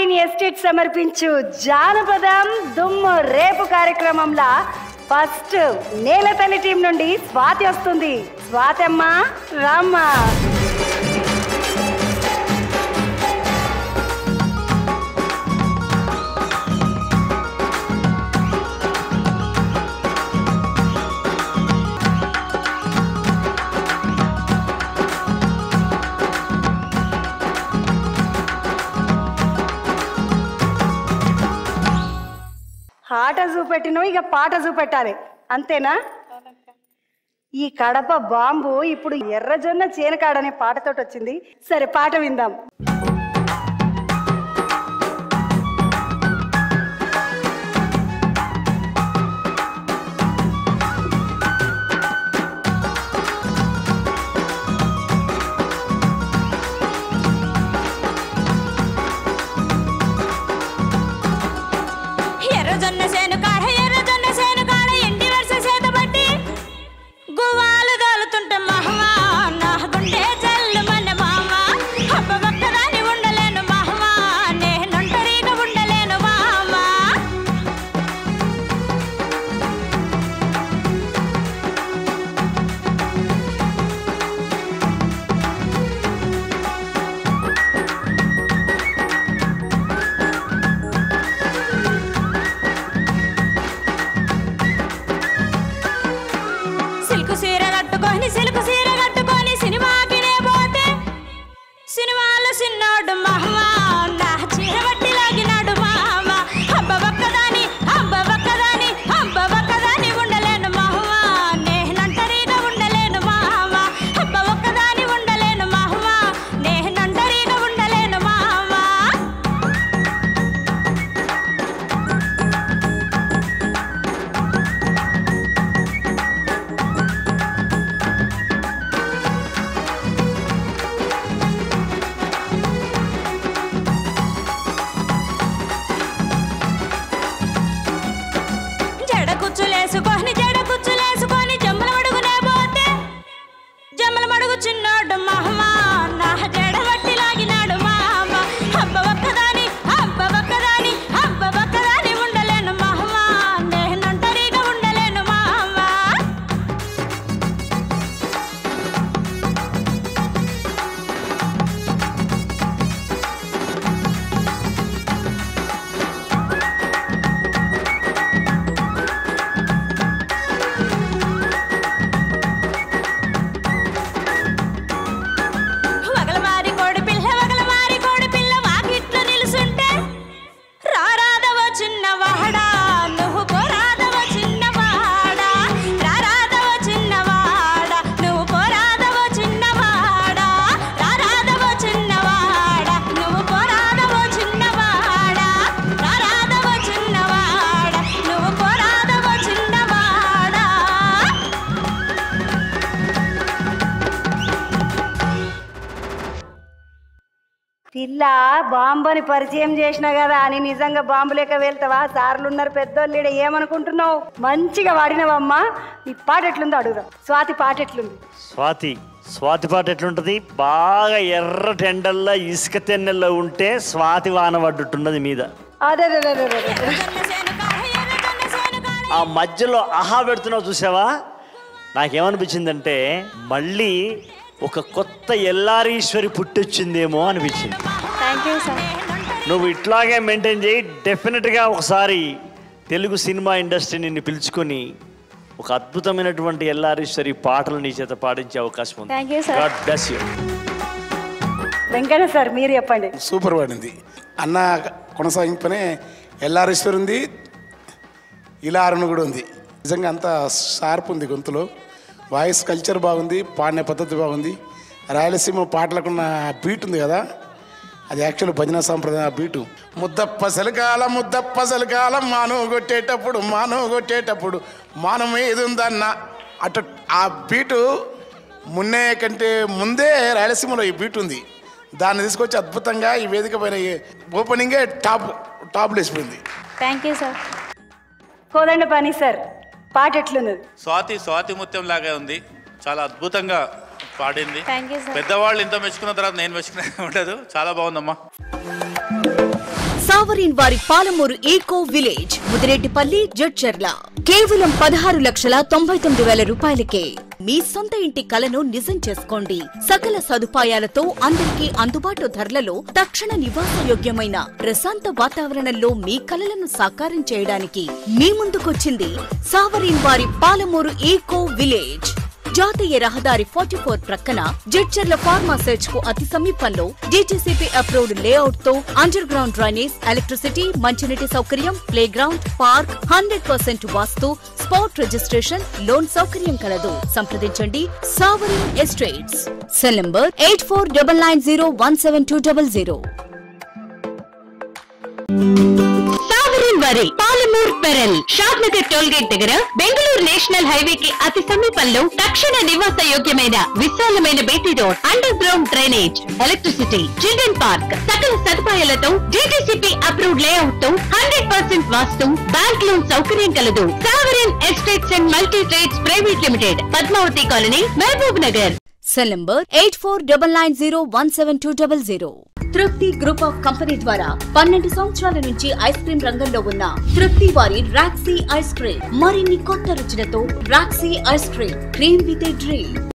Green estate సమర్పించు జానపదం దుమ్ము రేపు కార్యక్రమంలో ఫస్ట్ నేల తల్లి టీం నుండి స్వాతి వస్తుంది స్వాతి అమ్మ రామ్మ ఆట చూపెట్టినవు ఇక పాట చూపెట్టాలి అంతేనా ఈ కడప బాంబు ఇప్పుడు ఎర్రజొన్న చేనకాడనే పాటతోటి వచ్చింది సరే పాట విందాం ఎర్రజొన్న సేను కాడ ఎర్రజొన్న సేను కాడ ఎండి వరుస సేత బట్టి గువ్వాలు దోలుతుంటే మహమా నా గుండె జల్లు మన మామ అబ్బ ఒక్కదాని ఉండలేను మహమా నేనుంటరిగా ఉండలేను మామ సిల్కు సీర కట్టుకొని సిల్కు సీర కట్టుకొని సినిమాకినే పోతే సినిమాలో సిన్నోడు మహమా నా చీర బట్టి లాగినాడు మామ అబ్బ ఒక్కదాని అబ్బ ఒక్కదాని అబ్బ ఒక్కదాని ఉండలేను మహమా నేనంటరిగా ఉండలేను మామ అబ్బ ఒక్కదాని ఉండలేను మహమా నేనంటరిగా ఉండలేను మామ జడ కుచ్చులేసుకొని జడ కుచ్చులేసుకొని జమ్మల మడుగునే పోతే జమ్మల మడుగు చిన్నోడు మహమా నా జడ బట్టి లాగినాడు మామ అబ్బ ఒక్కదాని అబ్బ ఒక్కదాని అబ్బ ఒక్కదాని ఉండలేను మహమా నేనంటరిగా ఉండలేను మామ వగలమారి కోడి పిల్ల వగలమారి కోడి పిల్ల వాకిట్లో నిలుసుంటే రారాదవ చిన్నవాడా నువ్వు పోరాదవ చిన్నవాడా రారాదవ చిన్నవాడా నువ్వు పోరాదవ చిన్నవాడా రారాదవ చిన్నవాడా నువ్వు పోరాదవ చిన్నవాడా రారాదవ చిన్నవాడా నువ్వు పోరాదవ చిన్నవాడా పిల్ల బాంబుని పరిచయం చేసినా కదా అని నిజంగా బాంబు లెక్క వెళ్తావా సార్లు ఉన్నారు పెద్దోళ్ళు ఈడ ఏమనుకుంటున్నావు మంచిగా వాడినవమ్మా నీ పాట ఎట్లుందో అడుగుదాం స్వాతి పాట ఎట్లుంది స్వాతి స్వాతి పాట ఎట్లుంటది బాగా ఎర్ర టెండల్లో ఇసుక తెన్నెల్లో ఉంటే స్వాతి వాన పడ్డుట్టున్నది మీద అదే అదే అదే అదే అదే. ఎర్రజొన్న సేను కాడ ఎర్రజొన్న సేను కాడ ఆ మధ్యలో ఆహా పెడుతున్నావు చూసావా నాకేమనిపించిందంటే మళ్ళీ ఒక కొత్త ఎల్లారీశ్వరి పుట్టొచ్చిందేమో అనిపించింది థ్యాంక్ యూ సార్ నువ్వు ఇట్లాగే మెయింటైన్ చేయి డెఫినెట్గా ఒకసారి తెలుగు సినిమా ఇండస్ట్రీ నిన్ను పిలుచుకొని ఒక అద్భుతమైనటువంటి ఎల్లారీశ్వరి పాటలు నీ చేత పాడించే అవకాశం ఉంది Thank you, sir. God bless you Venkanna sir మీరు చెప్పండి సూపర్ పడింది అన్న కొనసాగింపనే ఎల్ఆర్ఎస్వర్ ఉంది ఇలారను కూడా ఉంది నిజంగా అంత షార్ప్ ఉంది గొంతులో వాయిస్ కల్చర్ బాగుంది పాడిన పద్ధతి బాగుంది రాయలసీమ పాటలకున్న బీట్ ఉంది కదా అది యాక్చువల్ భజన సాంప్రదాయ బీటు ముద్దప్ప సెలకాల ముద్దప్ప సెలకాల మాను కొట్టేటప్పుడు మాను కొట్టేటప్పుడు మానం ఏది ఉందన్న అటు ఆ బీటు మున్నే కంటే ముందే రాయలసీమలో ఈ బీట్ ఉంది దాన్ని తీసుకొచ్చి అద్భుతంగా ఈ వేదిక పైన ఈ ఓపెనింగే టాప్ టాప్ వేసిపోయింది థ్యాంక్ యూ సార్ కోదండ పని సార్ పాట ఎట్లున్నది స్వాతి స్వాతి ముత్యం లాగే ఉంది చాలా అద్భుతంగా పాడింది Thank you, sir. పెద్దవాళ్ళు ఇంత మెచ్చుకున్న తర్వాత నేను మెచ్చుకునే ఉండదు చాలా బాగుందమ్మా సావరీన్ వారి పాలమూరు ఈకో విలేజ్ ముదిరెడ్డిపల్లి జడ్చర్ల కేవలం పదహారు లక్షల తొంభై తొమ్మిది వేల రూపాయలకే మీ సొంత ఇంటి కలను నిజం చేసుకోండి సకల సదుపాయాలతో అందరికీ అందుబాటు ధరలలో తక్షణ నివాసయోగ్యమైన ప్రశాంత వాతావరణంలో మీ కలలను సాకారం చేయడానికి మీ ముందుకొచ్చింది సావరీన్ వారి పాలమూరు ఈకో విలేజ్ జాతీయ రహదారి ఫార్టీ ఫోర్ ప్రక్కన జడ్చర్ల ఫార్మా సెర్చ్ కు అతి సమీపంలో జీటీసీపీ అప్రూవ్డ్ లేఅవుట్ తో అండర్ గ్రౌండ్ డ్రైనేజ్ ఎలక్ట్రిసిటీ మంచినీటి సౌకర్యం play ground park hundred percent vastu spot registration loan సౌకర్యం కలదు సంప్రదించండి sovereign estates cell number eight four double nine zero one seven two double zero sovereign వారి Palamur pearl Shadnagar toll gate దగ్గర Bengaluru national highway కి అతి సమీపంలో తక్షణ నివాస యోగ్యమైన విశాలమైన BT road under ground drainage electricity children park సకల సదుపాయాలతో జీటీసీపీ అప్రూవ్డ్ లేఅవుట్ తో hundred percent vastu bank loan సౌకర్యం కలదు sovereign estates and multi trades private limited Padmavathi colony Mahabubnagar cell number eight four double nine zero one seven two double zero Trupti group of company ద్వారా పన్నెండు సంవత్సరాల నుంచి ice cream రంగంలో ఉన్న తృప్తి వారి రాక్సీ ఐస్ క్రీమ్ మరిన్ని కొత్త రుచులతో Roxy ice cream cream with a dream